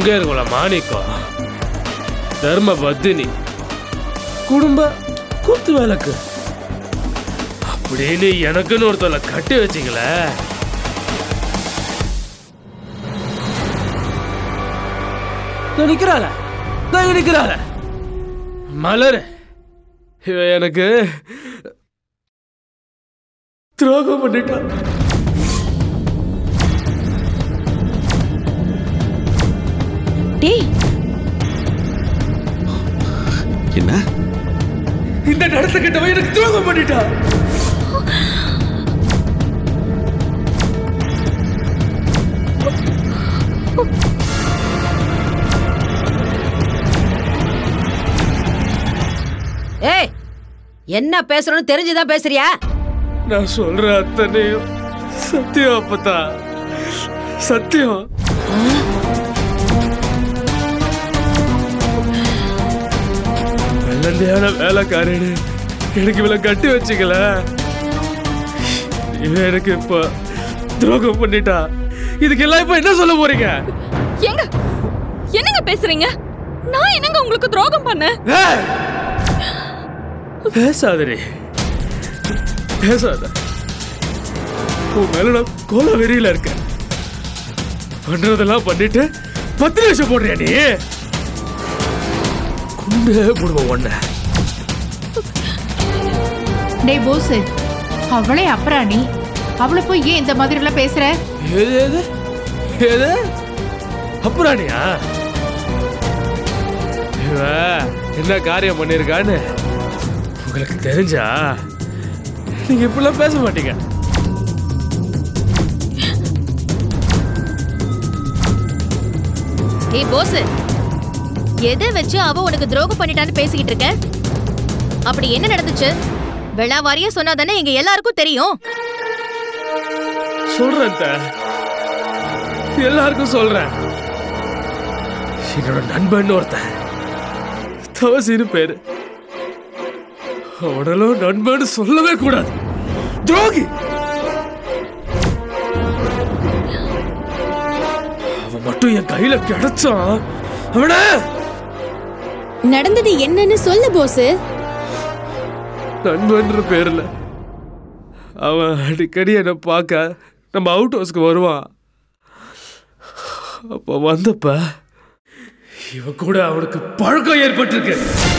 எங்க இருக்கும்ல மாணிக்கம் தர்ம பத்தினி குடும்ப குத்து விளக்கு அப்படின்னு எனக்குன்னு ஒருத்தவளை கட்டி வச்சிங்கள நிக்கிறாள நிக்கிறாள மலர் இவ எனக்கு துரோகம் பண்ணிட்டான் டேய் என்ன இந்த நடத்துக்கிட்டவன் எனக்கு துரோகம் பண்ணிட்டான் ஏய் என்ன பேசுறோம்னு தெரிஞ்சுதான் பேசுறியா நான் சொல்ற அத்தனையும் சத்தியம் அப்பத்தா சத்தியம் வெள்ளந்தியான வேலைக்காரனு எனக்கு இவளை கட்டி வச்சுக்கல இவன் எனக்கு இப்ப துரோகம் பண்ணிட்டா இதுக்கெல்லாம் இப்ப என்ன சொல்ல போறீங்க ஏங்க என்னங்க பேசுறீங்க நான் என்னங்க உங்களுக்கு துரோகம் பண்ணேன் ஏய்! பேசாதடி பேசாத உன் மேல நான் கோல வெறியில இருக்கேன் பண்றதெல்லாம் பண்ணிட்டு பத்து நிமிஷம் போடுறியா நீ குண்டே போடுவோம் ஒன்ன டேய் போஸ் அவளே அப்புறாணி அவளை போய் ஏன் இந்த மாதிரி எல்லாம் பேசுற ஏது ஏது ஏது அப்புறானியா இவ என்ன காரியம் பண்ணிருக்கான்னு உங்களுக்கு தெரிஞ்சா நீங்க இப்படிலாம் பேச மாட்டீங்க ஏய் போஸ் எதை வச்சு அவ உனக்கு துரோகம் பண்ணிட்டான்னு பேசிக்கிட்டு இருக்க அப்படி என்ன நடந்துச்சு வெள்ளாவாரியா சொன்னாதானே எங்க எல்லாருக்கும் தெரியும் சொல்றேன் அத்தை. எல்லாருக்கும் சொல்றேன் என்னோட நண்பன் ஒருத்தன் தவசின்னு பேரு அவனெல்லாம் நண்பன் சொல்லவே கூடாது துரோகி அவன் மட்டும் என் கையில கிடைச்சான் அவன நடந்தது என்னன்னு சொல்லு போஸ் நண்பன்ற பேர்ல அவன் அடிக்கடி என்னை பார்க்க நம்ம அவுட் ஹவுஸ்க்கு வருவான் அப்போ வந்தப்ப இவ கூட அவனுக்கு பழக்கம் ஏற்பட்டிருக்கு